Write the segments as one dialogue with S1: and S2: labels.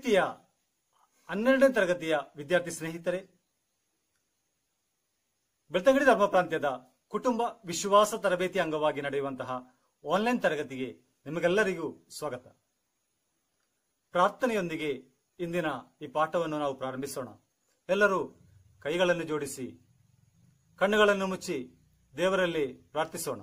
S1: ಪ್ರೀತಿಯ ಹನ್ನೆರಡನೇ ತರಗತಿಯ ವಿದ್ಯಾರ್ಥಿ ಸ್ನೇಹಿತರೆ ಬೆಳ್ತಂಗಡಿ ಧರ್ಮ ಪ್ರಾಂತ್ಯದ ಕುಟುಂಬ ವಿಶ್ವಾಸ ತರಬೇತಿ ಅಂಗವಾಗಿ ನಡೆಯುವಂತಹ ಆನ್ಲೈನ್ ತರಗತಿಗೆ ನಿಮಗೆಲ್ಲರಿಗೂ ಸ್ವಾಗತ ಪ್ರಾರ್ಥನೆಯೊಂದಿಗೆ ಇಂದಿನ ಈ ಪಾಠವನ್ನು ನಾವು ಪ್ರಾರಂಭಿಸೋಣ ಎಲ್ಲರೂ ಕೈಗಳನ್ನು ಜೋಡಿಸಿ ಕಣ್ಣುಗಳನ್ನು ಮುಚ್ಚಿ ದೇವರಲ್ಲಿ ಪ್ರಾರ್ಥಿಸೋಣ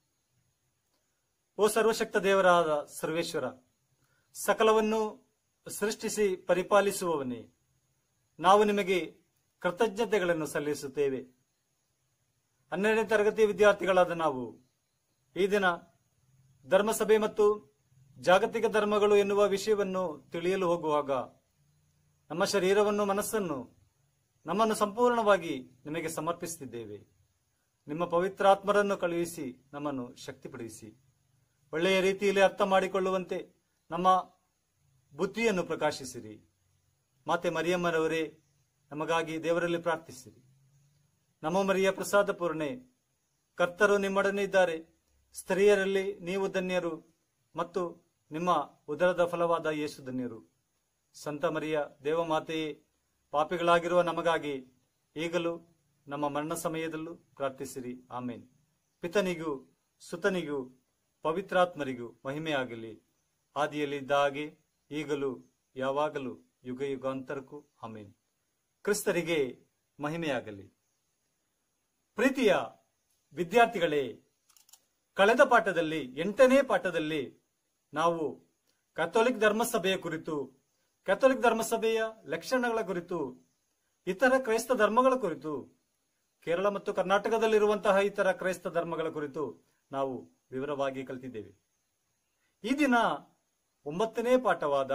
S1: ಓ ಸರ್ವಶಕ್ತ ದೇವರಾದ ಸರ್ವೇಶ್ವರ ಸಕಲವನ್ನು ಸೃಷ್ಟಿಸಿ ಪರಿಪಾಲಿಸುವವನೇ ನಾವು ನಿಮಗೆ ಕೃತಜ್ಞತೆಗಳನ್ನು ಸಲ್ಲಿಸುತ್ತೇವೆ ಹನ್ನೆರಡನೇ ತರಗತಿ ವಿದ್ಯಾರ್ಥಿಗಳಾದ ನಾವು ಈ ದಿನ ಧರ್ಮಸಭೆ ಮತ್ತು ಜಾಗತಿಕ ಧರ್ಮಗಳು ಎನ್ನುವ ವಿಷಯವನ್ನು ತಿಳಿಯಲು ಹೋಗುವಾಗ ನಮ್ಮ ಶರೀರವನ್ನು ಮನಸ್ಸನ್ನು ನಮ್ಮನ್ನು ಸಂಪೂರ್ಣವಾಗಿ ನಿಮಗೆ ಸಮರ್ಪಿಸುತ್ತಿದ್ದೇವೆ ನಿಮ್ಮ ಪವಿತ್ರಾತ್ಮರನ್ನು ಕಳುಹಿಸಿ ನಮ್ಮನ್ನು ಶಕ್ತಿಪಡಿಸಿ ಒಳ್ಳೆಯ ರೀತಿಯಲ್ಲಿ ಅರ್ಥ ಮಾಡಿಕೊಳ್ಳುವಂತೆ ನಮ್ಮ ಬುದ್ಧಿಯನ್ನು ಪ್ರಕಾಶಿಸಿರಿ ಮಾತೆ ಮರಿಯಮ್ಮನವರೇ ನಮಗಾಗಿ ದೇವರಲ್ಲಿ ಪ್ರಾರ್ಥಿಸಿರಿ ನಮ್ಮ ಮರಿಯ ಪ್ರಸಾದ ಪೂರ್ಣೆ ಕರ್ತರು ನಿಮ್ಮೊಡನೆ ಇದ್ದಾರೆ ಸ್ತ್ರೀಯರಲ್ಲಿ ನೀವು ಧನ್ಯರು ಮತ್ತು ನಿಮ್ಮ ಉದರದ ಫಲವಾದ ಯೇಸು ಧನ್ಯರು ಸಂತ ಮರಿಯ ದೇವಮಾತೆಯೇ ಪಾಪಿಗಳಾಗಿರುವ ನಮಗಾಗಿ ಈಗಲೂ ನಮ್ಮ ಮರಣ ಸಮಯದಲ್ಲೂ ಪ್ರಾರ್ಥಿಸಿರಿ ಆಮೇನ್ ಪಿತನಿಗೂ ಸುತನಿಗೂ ಪವಿತ್ರಾತ್ಮರಿಗೂ ಮಹಿಮೆಯಾಗಲಿ ಆದಿಯಲ್ಲಿ ಇದ್ದ ಹಾಗೆ ಈಗಲೂ ಯಾವಾಗಲೂ ಯುಗ ಯುಗಾಂತರಕ್ಕೂ ಆಮೇನ್ ಕ್ರಿಸ್ತರಿಗೆ ಮಹಿಮೆಯಾಗಲಿ ಪ್ರೀತಿಯ ವಿದ್ಯಾರ್ಥಿಗಳೇ ಕಳೆದ ಪಾಠದಲ್ಲಿ ಎಂಟನೇ ಪಾಠದಲ್ಲಿ ನಾವು ಕಥೋಲಿಕ್ ಧರ್ಮಸಭೆಯ ಕುರಿತು ಕಥೋಲಿಕ್ ಧರ್ಮಸಭೆಯ ಲಕ್ಷಣಗಳ ಕುರಿತು ಇತರ ಕ್ರೈಸ್ತ ಧರ್ಮಗಳ ಕುರಿತು ಕೇರಳ ಮತ್ತು ಕರ್ನಾಟಕದಲ್ಲಿರುವಂತಹ ಇತರ ಕ್ರೈಸ್ತ ಧರ್ಮಗಳ ಕುರಿತು ನಾವು ವಿವರವಾಗಿ ಕಲಿತಿದ್ದೇವೆ ಈ ದಿನ ಒಂಬತ್ತನೇ ಪಾಠವಾದ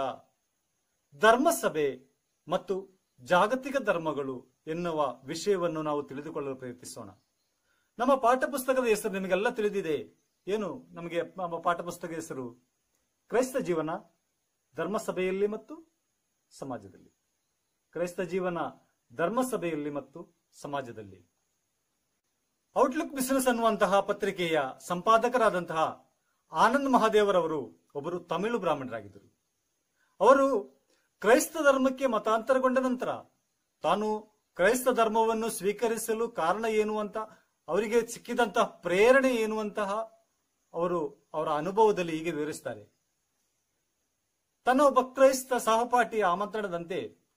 S1: ಧರ್ಮಸಭೆ ಮತ್ತು ಜಾಗತಿಕ ಧರ್ಮಗಳು ಎನ್ನುವ ವಿಷಯವನ್ನು ನಾವು ತಿಳಿದುಕೊಳ್ಳಲು ಪ್ರಯತ್ನಿಸೋಣ ನಮ್ಮ ಪಾಠ ಪುಸ್ತಕದ ಹೆಸರು ನಿಮಗೆಲ್ಲ ತಿಳಿದಿದೆ ಏನು ನಮಗೆ ನಮ್ಮ ಪಾಠ ಪುಸ್ತಕದ ಹೆಸರು ಕ್ರೈಸ್ತ ಜೀವನ ಧರ್ಮಸಭೆಯಲ್ಲಿ ಮತ್ತು ಸಮಾಜದಲ್ಲಿ ಕ್ರೈಸ್ತ ಜೀವನ ಧರ್ಮಸಭೆಯಲ್ಲಿ ಮತ್ತು ಸಮಾಜದಲ್ಲಿ ಔಟ್ಲುಕ್ ಬಿಸಿನೆಸ್ ಅನ್ನುವಂತಹ ಪತ್ರಿಕೆಯ ಸಂಪಾದಕರಾದಂತಹ ಆನಂದ್ ಮಹಾದೇವರವರು ಒಬ್ಬರು ತಮಿಳು ಬ್ರಾಹ್ಮಣರಾಗಿದ್ದರು ಅವರು ಕ್ರೈಸ್ತ ಧರ್ಮಕ್ಕೆ ಮತಾಂತರಗೊಂಡ ನಂತರ ತಾನು ಕ್ರೈಸ್ತ ಧರ್ಮವನ್ನು ಸ್ವೀಕರಿಸಲು ಕಾರಣ ಏನು ಅಂತ ಅವರಿಗೆ ಸಿಕ್ಕಿದಂತಹ ಪ್ರೇರಣೆ ಏನು ಅಂತಹ ಅವರು ಅವರ ಅನುಭವದಲ್ಲಿ ಹೀಗೆ ವಿವರಿಸ್ತಾರೆ ತನ್ನ ಒಬ್ಬ ಕ್ರೈಸ್ತ ಸಹಪಾಠಿಯ ಆಮಂತ್ರಣದಂತೆ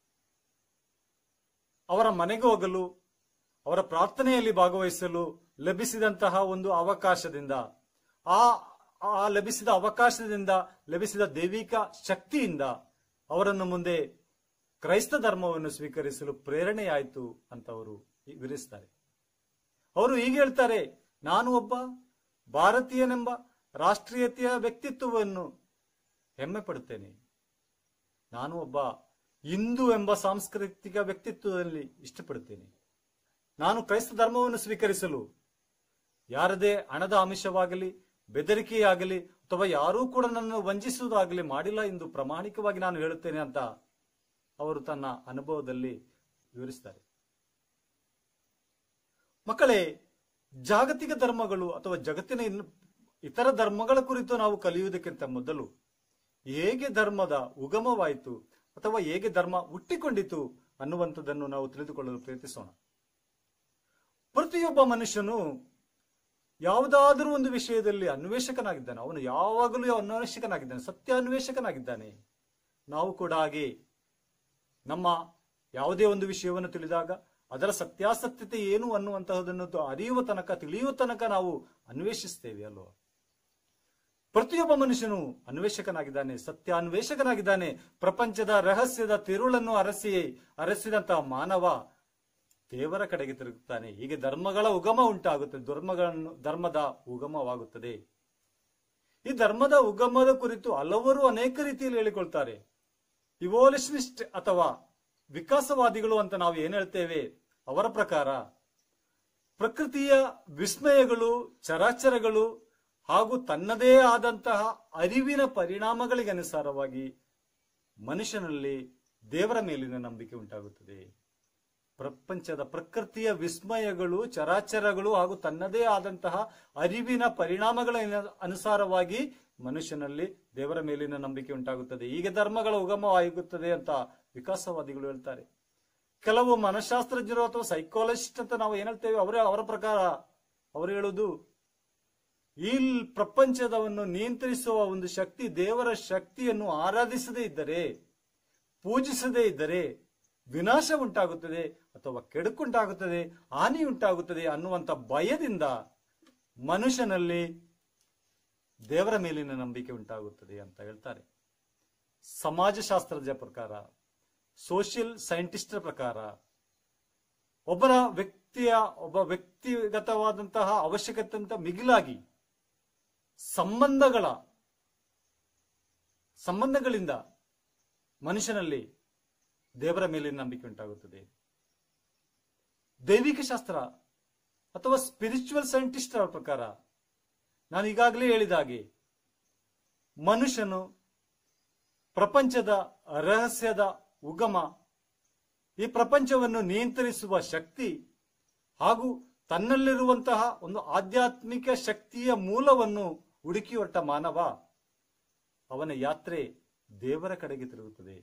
S1: ಅವರ ಮನೆಗೆ ಹೋಗಲು ಅವರ ಪ್ರಾರ್ಥನೆಯಲ್ಲಿ ಭಾಗವಹಿಸಲು ಲಭಿಸಿದಂತಹ ಒಂದು ಅವಕಾಶದಿಂದ ಆ ಆ ಲಭಿಸಿದ ಅವಕಾಶದಿಂದ ಲಭಿಸಿದ ದೈವಿಕ ಶಕ್ತಿಯಿಂದ ಅವರನ್ನು ಮುಂದೆ ಕ್ರೈಸ್ತ ಧರ್ಮವನ್ನು ಸ್ವೀಕರಿಸಲು ಪ್ರೇರಣೆಯಾಯಿತು ಅಂತ ಅವರು ವಿವರಿಸ್ತಾರೆ ಅವರು ಹೀಗೆ ಹೇಳ್ತಾರೆ ನಾನು ಒಬ್ಬ ಭಾರತೀಯನೆಂಬ ರಾಷ್ಟ್ರೀಯತೆಯ ವ್ಯಕ್ತಿತ್ವವನ್ನು ಹೆಮ್ಮೆ ಪಡುತ್ತೇನೆ ನಾನು ಒಬ್ಬ ಹಿಂದೂ ಎಂಬ ಸಾಂಸ್ಕೃತಿಕ ವ್ಯಕ್ತಿತ್ವದಲ್ಲಿ ಇಷ್ಟಪಡುತ್ತೇನೆ ನಾನು ಕ್ರೈಸ್ತ ಧರ್ಮವನ್ನು ಸ್ವೀಕರಿಸಲು ಯಾರದೇ ಹಣದ ಆಮಿಷವಾಗಲಿ ಬೆದರಿಕೆಯಾಗಲಿ ಅಥವಾ ಯಾರೂ ಕೂಡ ನನ್ನನ್ನು ವಂಚಿಸುವುದಾಗಲಿ ಮಾಡಿಲ್ಲ ಎಂದು ಪ್ರಾಮಾಣಿಕವಾಗಿ ನಾನು ಹೇಳುತ್ತೇನೆ ಅಂತ ಅವರು ತನ್ನ ಅನುಭವದಲ್ಲಿ ವಿವರಿಸ್ತಾರೆ ಮಕ್ಕಳೇ ಜಾಗತಿಕ ಧರ್ಮಗಳು ಅಥವಾ ಜಗತ್ತಿನ ಇನ್ನು ಇತರ ಧರ್ಮಗಳ ಕುರಿತು ನಾವು ಕಲಿಯುವುದಕ್ಕಿಂತ ಮೊದಲು ಹೇಗೆ ಧರ್ಮದ ಉಗಮವಾಯಿತು ಅಥವಾ ಹೇಗೆ ಧರ್ಮ ಹುಟ್ಟಿಕೊಂಡಿತು ಅನ್ನುವಂಥದ್ದನ್ನು ನಾವು ತಿಳಿದುಕೊಳ್ಳಲು ಪ್ರಯತ್ನಿಸೋಣ ಪ್ರತಿಯೊಬ್ಬ ಮನುಷ್ಯನು ಯಾವುದಾದರೂ ಒಂದು ವಿಷಯದಲ್ಲಿ ಅನ್ವೇಷಕನಾಗಿದ್ದಾನೆ ಅವನು ಯಾವಾಗಲೂ ಅನ್ವೇಷಕನಾಗಿದ್ದಾನೆ ಸತ್ಯ ಅನ್ವೇಷಕನಾಗಿದ್ದಾನೆ ನಾವು ಕೂಡ ಹಾಗೆ ನಮ್ಮ ಯಾವುದೇ ಒಂದು ವಿಷಯವನ್ನು ತಿಳಿದಾಗ ಅದರ ಸತ್ಯಾಸತ್ಯತೆ ಏನು ಅನ್ನುವಂತಹದನ್ನು ಅರಿಯುವ ತನಕ ತಿಳಿಯುವ ತನಕ ನಾವು ಅನ್ವೇಷಿಸ್ತೇವೆ ಅಲ್ವಾ ಪ್ರತಿಯೊಬ್ಬ ಮನುಷ್ಯನು ಅನ್ವೇಷಕನಾಗಿದ್ದಾನೆ ಸತ್ಯ ಅನ್ವೇಷಕನಾಗಿದ್ದಾನೆ ಪ್ರಪಂಚದ ರಹಸ್ಯದ ತಿರುಳನ್ನು ಅರಸಿ ಅರಸಿದಂತಹ ಮಾನವ ದೇವರ ಕಡೆಗೆ ತಿರುಗುತ್ತಾನೆ ಹೀಗೆ ಧರ್ಮಗಳ ಉಗಮ ಉಂಟಾಗುತ್ತದೆ ಧರ್ಮಗಳನ್ನು ಧರ್ಮದ ಉಗಮವಾಗುತ್ತದೆ ಈ ಧರ್ಮದ ಉಗಮದ ಕುರಿತು ಹಲವರು ಅನೇಕ ರೀತಿಯಲ್ಲಿ ಹೇಳಿಕೊಳ್ತಾರೆ ಇವೋಲ್ಯೂಷನಿಸ್ಟ್ ಅಥವಾ ವಿಕಾಸವಾದಿಗಳು ಅಂತ ನಾವು ಏನ್ ಹೇಳ್ತೇವೆ ಅವರ ಪ್ರಕಾರ ಪ್ರಕೃತಿಯ ವಿಸ್ಮಯಗಳು ಚರಾಚರಗಳು ಹಾಗೂ ತನ್ನದೇ ಆದಂತಹ ಅರಿವಿನ ಪರಿಣಾಮಗಳಿಗನುಸಾರವಾಗಿ ಮನುಷ್ಯನಲ್ಲಿ ದೇವರ ಮೇಲಿನ ನಂಬಿಕೆ ಉಂಟಾಗುತ್ತದೆ ಪ್ರಪಂಚದ ಪ್ರಕೃತಿಯ ವಿಸ್ಮಯಗಳು ಚರಾಚರಗಳು ಹಾಗೂ ತನ್ನದೇ ಆದಂತಹ ಅರಿವಿನ ಪರಿಣಾಮಗಳ ಅನುಸಾರವಾಗಿ ಮನುಷ್ಯನಲ್ಲಿ ದೇವರ ಮೇಲಿನ ನಂಬಿಕೆ ಉಂಟಾಗುತ್ತದೆ ಹೀಗೆ ಧರ್ಮಗಳ ಉಗಮವಾಗುತ್ತದೆ ಅಂತ ವಿಕಾಸವಾದಿಗಳು ಹೇಳ್ತಾರೆ ಕೆಲವು ಮನಃಶಾಸ್ತ್ರಜ್ಞರು ಅಥವಾ ಸೈಕಾಲಜಿಸ್ಟ್ ಅಂತ ನಾವು ಏನ್ ಹೇಳ್ತೇವೆ ಅವರ ಅವರ ಪ್ರಕಾರ ಅವರು ಹೇಳುವುದು ಈ ಪ್ರಪಂಚದವನ್ನು ನಿಯಂತ್ರಿಸುವ ಒಂದು ಶಕ್ತಿ ದೇವರ ಶಕ್ತಿಯನ್ನು ಆರಾಧಿಸದೇ ಇದ್ದರೆ ಪೂಜಿಸದೇ ಇದ್ದರೆ ವಿನಾಶ ಉಂಟಾಗುತ್ತದೆ ಅಥವಾ ಕೆಡುಕುಂಟಾಗುತ್ತದೆ ಹಾನಿ ಉಂಟಾಗುತ್ತದೆ ಅನ್ನುವಂಥ ಭಯದಿಂದ ಮನುಷ್ಯನಲ್ಲಿ ದೇವರ ಮೇಲಿನ ನಂಬಿಕೆ ಉಂಟಾಗುತ್ತದೆ ಅಂತ ಹೇಳ್ತಾರೆ ಸಮಾಜಶಾಸ್ತ್ರದ ಪ್ರಕಾರ ಸೋಷಿಯಲ್ ಸೈಂಟಿಸ್ಟರ ಪ್ರಕಾರ ಒಬ್ಬರ ವ್ಯಕ್ತಿಯ ಒಬ್ಬ ವ್ಯಕ್ತಿಗತವಾದಂತಹ ಅವಶ್ಯಕತೆ ಅಂತ ಮಿಗಿಲಾಗಿ ಸಂಬಂಧಗಳ ಸಂಬಂಧಗಳಿಂದ ಮನುಷ್ಯನಲ್ಲಿ ದೇವರ ಮೇಲಿನ ನಂಬಿಕೆ ಉಂಟಾಗುತ್ತದೆ ದೈವಿಕ ಶಾಸ್ತ್ರ ಅಥವಾ ಸ್ಪಿರಿಚುವಲ್ ಸೈಂಟಿಸ್ಟರ ಪ್ರಕಾರ ನಾನು ಈಗಾಗಲೇ ಹೇಳಿದ ಹಾಗೆ ಮನುಷ್ಯನು ಪ್ರಪಂಚದ ರಹಸ್ಯದ ಉಗಮ ಈ ಪ್ರಪಂಚವನ್ನು ನಿಯಂತ್ರಿಸುವ ಶಕ್ತಿ ಹಾಗೂ ತನ್ನಲ್ಲಿರುವಂತಹ ಒಂದು ಆಧ್ಯಾತ್ಮಿಕ ಶಕ್ತಿಯ ಮೂಲವನ್ನು ಹುಡುಕಿ ಹೊರಟ ಮಾನವ ಅವನ ಯಾತ್ರೆ ದೇವರ ಕಡೆಗೆ ತಿರುಗುತ್ತದೆ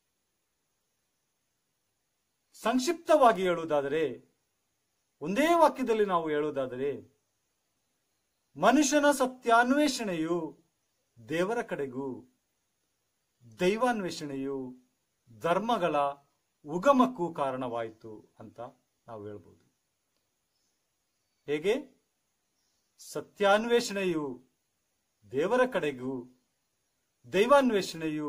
S1: ಸಂಕ್ಷಿಪ್ತವಾಗಿ ಹೇಳುವುದಾದರೆ ಒಂದೇ ವಾಕ್ಯದಲ್ಲಿ ನಾವು ಹೇಳುವುದಾದರೆ ಮನುಷ್ಯನ ಸತ್ಯಾನ್ವೇಷಣೆಯು ದೇವರ ಕಡೆಗೂ ದೈವಾನ್ವೇಷಣೆಯು ಧರ್ಮಗಳ ಉಗಮಕ್ಕೂ ಕಾರಣವಾಯಿತು ಅಂತ ನಾವು ಹೇಳ್ಬೋದು ಹೇಗೆ ಸತ್ಯಾನ್ವೇಷಣೆಯು ದೇವರ ಕಡೆಗೂ ದೈವಾನ್ವೇಷಣೆಯು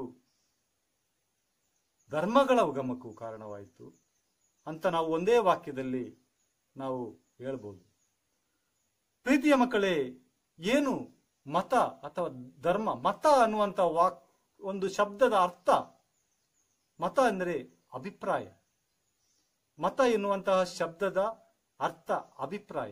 S1: ಧರ್ಮಗಳ ಉಗಮಕ್ಕೂ ಕಾರಣವಾಯಿತು ಅಂತ ನಾವು ಒಂದೇ ವಾಕ್ಯದಲ್ಲಿ ನಾವು ಹೇಳ್ಬೋದು ಪ್ರೀತಿಯ ಮಕ್ಕಳೇ ಏನು ಮತ ಅಥವಾ ಧರ್ಮ ಮತ ಅನ್ನುವಂಥ ವಾಕ್ ಒಂದು ಶಬ್ದದ ಅರ್ಥ ಮತ ಅಂದರೆ ಅಭಿಪ್ರಾಯ ಮತ ಎನ್ನುವಂತಹ ಶಬ್ದದ ಅರ್ಥ ಅಭಿಪ್ರಾಯ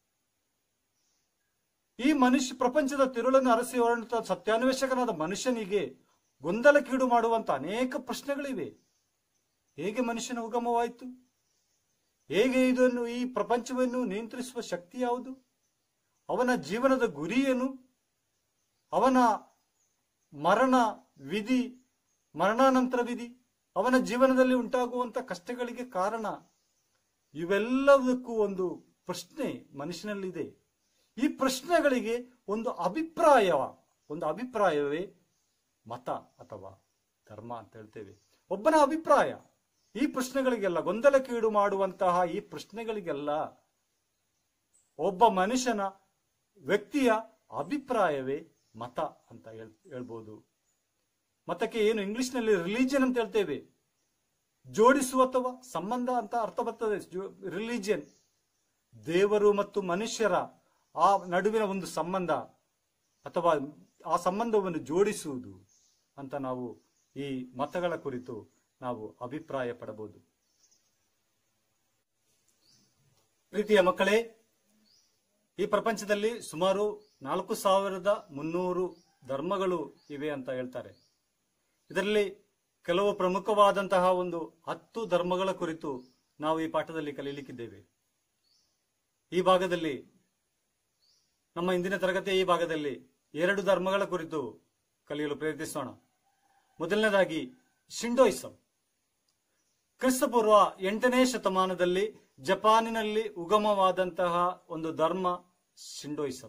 S1: ಈ ಮನುಷ್ಯ ಪ್ರಪಂಚದ ತಿರುಳನ್ನು ಅರಸಿ ಹೊರಟ ಸತ್ಯಾನ್ವೇಷಕನಾದ ಮನುಷ್ಯನಿಗೆ ಗೊಂದಲಕ್ಕೀಡು ಮಾಡುವಂತ ಅನೇಕ ಪ್ರಶ್ನೆಗಳಿವೆ ಹೇಗೆ ಮನುಷ್ಯನ ಉಗಮವಾಯಿತು ಹೇಗೆ ಇದನ್ನು ಈ ಪ್ರಪಂಚವನ್ನು ನಿಯಂತ್ರಿಸುವ ಶಕ್ತಿ ಯಾವುದು ಅವನ ಜೀವನದ ಗುರಿ ಏನು ಅವನ ಮರಣ ವಿಧಿ ಮರಣಾನಂತರ ವಿಧಿ ಅವನ ಜೀವನದಲ್ಲಿ ಉಂಟಾಗುವಂತ ಕಷ್ಟಗಳಿಗೆ ಕಾರಣ ಇವೆಲ್ಲದಕ್ಕೂ ಒಂದು ಪ್ರಶ್ನೆ ಮನುಷ್ಯನಲ್ಲಿದೆ ಈ ಪ್ರಶ್ನೆಗಳಿಗೆ ಒಂದು ಅಭಿಪ್ರಾಯ ಒಂದು ಅಭಿಪ್ರಾಯವೇ ಮತ ಅಥವಾ ಧರ್ಮ ಅಂತ ಹೇಳ್ತೇವೆ ಒಬ್ಬನ ಅಭಿಪ್ರಾಯ ಈ ಪ್ರಶ್ನೆಗಳಿಗೆಲ್ಲ ಗೊಂದಲಕ್ಕೀಡು ಮಾಡುವಂತಹ ಈ ಪ್ರಶ್ನೆಗಳಿಗೆಲ್ಲ ಒಬ್ಬ ಮನುಷ್ಯನ ವ್ಯಕ್ತಿಯ ಅಭಿಪ್ರಾಯವೇ ಮತ ಅಂತ ಹೇಳ್ ಹೇಳ್ಬೋದು ಮತಕ್ಕೆ ಏನು ಇಂಗ್ಲಿಷ್ನಲ್ಲಿ ರಿಲಿಜಿಯನ್ ಅಂತ ಹೇಳ್ತೇವೆ ಜೋಡಿಸುವ ಅಥವಾ ಸಂಬಂಧ ಅಂತ ಅರ್ಥ ಬರ್ತದೆ ರಿಲಿಜಿಯನ್ ದೇವರು ಮತ್ತು ಮನುಷ್ಯರ ಆ ನಡುವಿನ ಒಂದು ಸಂಬಂಧ ಅಥವಾ ಆ ಸಂಬಂಧವನ್ನು ಜೋಡಿಸುವುದು ಅಂತ ನಾವು ಈ ಮತಗಳ ಕುರಿತು ನಾವು ಅಭಿಪ್ರಾಯ ಪಡಬಹುದು ಪ್ರೀತಿಯ ಮಕ್ಕಳೇ ಈ ಪ್ರಪಂಚದಲ್ಲಿ ಸುಮಾರು ನಾಲ್ಕು ಸಾವಿರದ ಮುನ್ನೂರು ಧರ್ಮಗಳು ಇವೆ ಅಂತ ಹೇಳ್ತಾರೆ ಇದರಲ್ಲಿ ಕೆಲವು ಪ್ರಮುಖವಾದಂತಹ ಒಂದು ಹತ್ತು ಧರ್ಮಗಳ ಕುರಿತು ನಾವು ಈ ಪಾಠದಲ್ಲಿ ಕಲೀಲಿಕ್ಕಿದ್ದೇವೆ ಈ ಭಾಗದಲ್ಲಿ ನಮ್ಮ ಇಂದಿನ ತರಗತಿಯ ಈ ಭಾಗದಲ್ಲಿ ಎರಡು ಧರ್ಮಗಳ ಕುರಿತು ಕಲಿಯಲು ಪ್ರಯತ್ನಿಸೋಣ ಮೊದಲನೇದಾಗಿ ಶಿಂಡೋಯಿಸಂ ಕ್ರಿಸ್ತಪೂರ್ವ ಎಂಟನೇ ಶತಮಾನದಲ್ಲಿ ಜಪಾನಿನಲ್ಲಿ ಉಗಮವಾದಂತಹ ಒಂದು ಧರ್ಮ ಶಿಂಡೋಯಿಸಂ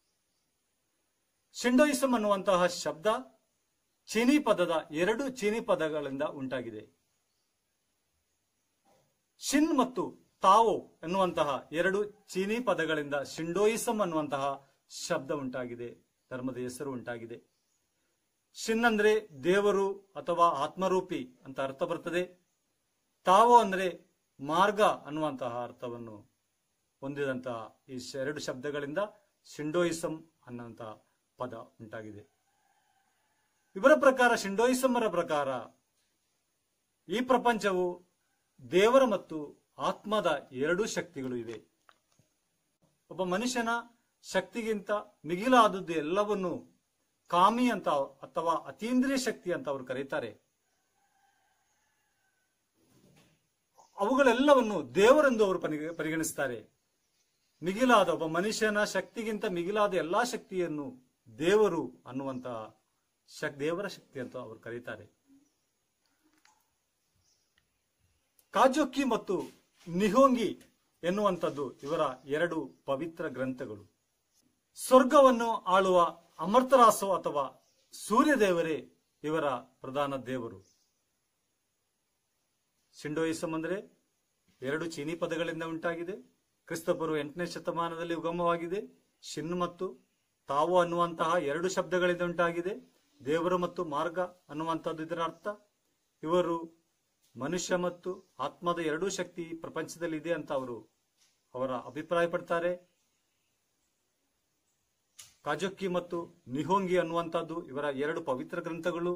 S1: ಶಿಂಡೋಯಿಸಂ ಅನ್ನುವಂತಹ ಶಬ್ದ ಚೀನಿ ಪದದ ಎರಡು ಚೀನಿ ಪದಗಳಿಂದ ಉಂಟಾಗಿದೆ ಶಿನ್ ಮತ್ತು ತಾವೋ ಎನ್ನುವಂತಹ ಎರಡು ಚೀನಿ ಪದಗಳಿಂದ ಶಿಂಡೋಯಿಸಂ ಅನ್ನುವಂತಹ ಶಬ್ದ ಉಂಟಾಗಿದೆ ಧರ್ಮದ ಹೆಸರು ಉಂಟಾಗಿದೆ ಶಿನ್ ಅಂದ್ರೆ ದೇವರು ಅಥವಾ ಆತ್ಮರೂಪಿ ಅಂತ ಅರ್ಥ ಬರ್ತದೆ ತಾವೋ ಅಂದ್ರೆ ಮಾರ್ಗ ಅನ್ನುವಂತಹ ಅರ್ಥವನ್ನು ಹೊಂದಿದಂತಹ ಈ ಶ- ಎರಡು ಶಬ್ದಗಳಿಂದ ಶಿಂಡೋಯಿಸಂ ಅನ್ನುವಂತಹ ಪದ ಉಂಟಾಗಿದೆ ಇವರ ಪ್ರಕಾರ ಶಿಂಡೋಯಿಸಮರ ಪ್ರಕಾರ ಈ ಪ್ರಪಂಚವು ದೇವರ ಮತ್ತು ಆತ್ಮದ ಎರಡೂ ಶಕ್ತಿಗಳು ಇವೆ ಒಬ್ಬ ಮನುಷ್ಯನ ಶಕ್ತಿಗಿಂತ ಮಿಗಿಲಾದದ್ದು ಎಲ್ಲವನ್ನು ಕಾಮಿ ಅಂತ ಅಥವಾ ಅತೀಂದ್ರಿಯ ಶಕ್ತಿ ಅಂತ ಅವರು ಕರೀತಾರೆ ಅವುಗಳೆಲ್ಲವನ್ನು ದೇವರೆಂದು ಅವರು ಪರಿಗ- ಪರಿಗಣಿಸ್ತಾರೆ ಮಿಗಿಲಾದ ಒಬ್ಬ ಮನುಷ್ಯನ ಶಕ್ತಿಗಿಂತ ಮಿಗಿಲಾದ ಎಲ್ಲಾ ಶಕ್ತಿಯನ್ನು ದೇವರು ಅನ್ನುವಂತಹ ಶಕ್ ದೇವರ ಶಕ್ತಿ ಅಂತ ಅವರು ಕರೀತಾರೆ ಕಾಜೋಕ್ಕಿ ಮತ್ತು ನಿಹೋಂಗಿ ಎನ್ನುವಂಥದ್ದು ಇವರ ಎರಡು ಪವಿತ್ರ ಗ್ರಂಥಗಳು ಸ್ವರ್ಗವನ್ನು ಆಳುವ ಅಮರ್ತರಾಸೋ ಅಥವಾ ಸೂರ್ಯದೇವರೇ ಇವರ ಪ್ರಧಾನ ದೇವರು ಸಿಂಡೋಯಿಸಂ ಅಂದ್ರೆ ಎರಡು ಚೀನಿ ಪದಗಳಿಂದ ಉಂಟಾಗಿದೆ ಕ್ರಿಸ್ತಪೂರ್ವ ಎಂಟನೇ ಶತಮಾನದಲ್ಲಿ ಉಗಮವಾಗಿದೆ ಶಿನ್ ಮತ್ತು ತಾವು ಅನ್ನುವಂತಹ ಎರಡು ಶಬ್ದಗಳಿಂದ ಉಂಟಾಗಿದೆ ದೇವರು ಮತ್ತು ಮಾರ್ಗ ಅನ್ನುವಂಥದ್ದು ಇದರ ಅರ್ಥ ಇವರು ಮನುಷ್ಯ ಮತ್ತು ಆತ್ಮದ ಎರಡೂ ಶಕ್ತಿ ಈ ಪ್ರಪಂಚದಲ್ಲಿ ಇದೆ ಅಂತ ಅವರು ಅವರ ಅಭಿಪ್ರಾಯ ಪಡ್ತಾರೆ ಕಾಜೊಕ್ಕಿ ಮತ್ತು ನಿಹೋಂಗಿ ಅನ್ನುವಂಥದ್ದು ಇವರ ಎರಡು ಪವಿತ್ರ ಗ್ರಂಥಗಳು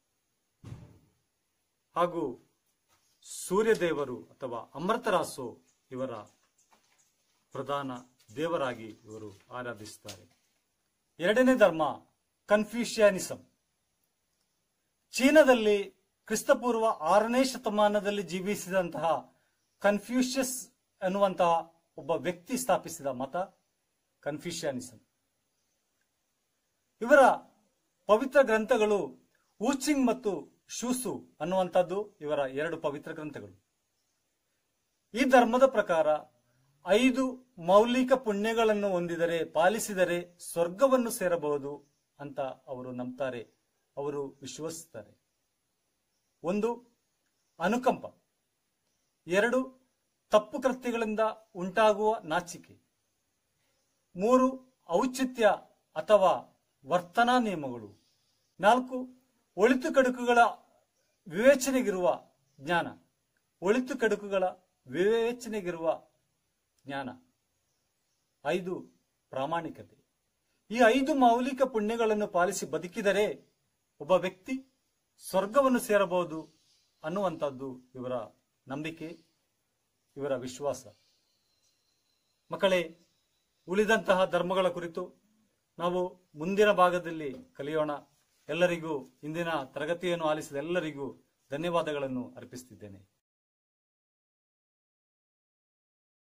S1: ಹಾಗೂ ಸೂರ್ಯದೇವರು ಅಥವಾ ಅಮೃತರಾಸು ಇವರ ಪ್ರಧಾನ ದೇವರಾಗಿ ಇವರು ಆರಾಧಿಸುತ್ತಾರೆ ಎರಡನೇ ಧರ್ಮ ಕನ್ಫ್ಯೂಷಿಯಾನಿಸಂ ಚೀನಾದಲ್ಲಿ ಕ್ರಿಸ್ತಪೂರ್ವ ಆರನೇ ಶತಮಾನದಲ್ಲಿ ಜೀವಿಸಿದಂತಹ ಕನ್ಫ್ಯೂಷಿಯಸ್ ಅನ್ನುವಂತಹ ಒಬ್ಬ ವ್ಯಕ್ತಿ ಸ್ಥಾಪಿಸಿದ ಮತ ಕನ್ಫ್ಯೂಷಿಯಾನಿಸಂ ಇವರ ಪವಿತ್ರ ಗ್ರಂಥಗಳು ಊಚಿಂಗ್ ಮತ್ತು ಶೂಸು ಅನ್ನುವಂಥದ್ದು ಇವರ ಎರಡು ಪವಿತ್ರ ಗ್ರಂಥಗಳು ಈ ಧರ್ಮದ ಪ್ರಕಾರ ಐದು ಮೌಲಿಕ ಪುಣ್ಯಗಳನ್ನು ಹೊಂದಿದರೆ ಪಾಲಿಸಿದರೆ ಸ್ವರ್ಗವನ್ನು ಸೇರಬಹುದು ಅಂತ ಅವರು ನಂಬ್ತಾರೆ ಅವರು ವಿಶ್ವಸಿಸ್ತಾರೆ ಒಂದು ಅನುಕಂಪ ಎರಡು ತಪ್ಪು ಕೃತ್ಯಗಳಿಂದ ಉಂಟಾಗುವ ನಾಚಿಕೆ ಮೂರು ಔಚಿತ್ಯ ಅಥವಾ ವರ್ತನಾ ನಿಯಮಗಳು ನಾಲ್ಕು ಒಳಿತು ಕಡುಕುಗಳ ವಿವೇಚನೆಗಿರುವ ಜ್ಞಾನ ಒಳಿತು ಕಡುಕುಗಳ ವಿವೇಚನೆಗಿರುವ ಜ್ಞಾನ ಐದು ಪ್ರಾಮಾಣಿಕತೆ ಈ ಐದು ಮೌಲಿಕ ಪುಣ್ಯಗಳನ್ನು ಪಾಲಿಸಿ ಬದುಕಿದರೆ ಒಬ್ಬ ವ್ಯಕ್ತಿ ಸ್ವರ್ಗವನ್ನು ಸೇರಬಹುದು ಅನ್ನುವಂಥದ್ದು ಇವರ ನಂಬಿಕೆ ಇವರ ವಿಶ್ವಾಸ ಮಕ್ಕಳೇ ಉಳಿದಂತಹ ಧರ್ಮಗಳ ಕುರಿತು ನಾವು ಮುಂದಿನ ಭಾಗದಲ್ಲಿ ಕಲಿಯೋಣ ಎಲ್ಲರಿಗೂ ಇಂದಿನ ತರಗತಿಯನ್ನು ಆಲಿಸಿದ ಎಲ್ಲರಿಗೂ ಧನ್ಯವಾದಗಳನ್ನು ಅರ್ಪಿಸುತ್ತಿದ್ದೇನೆ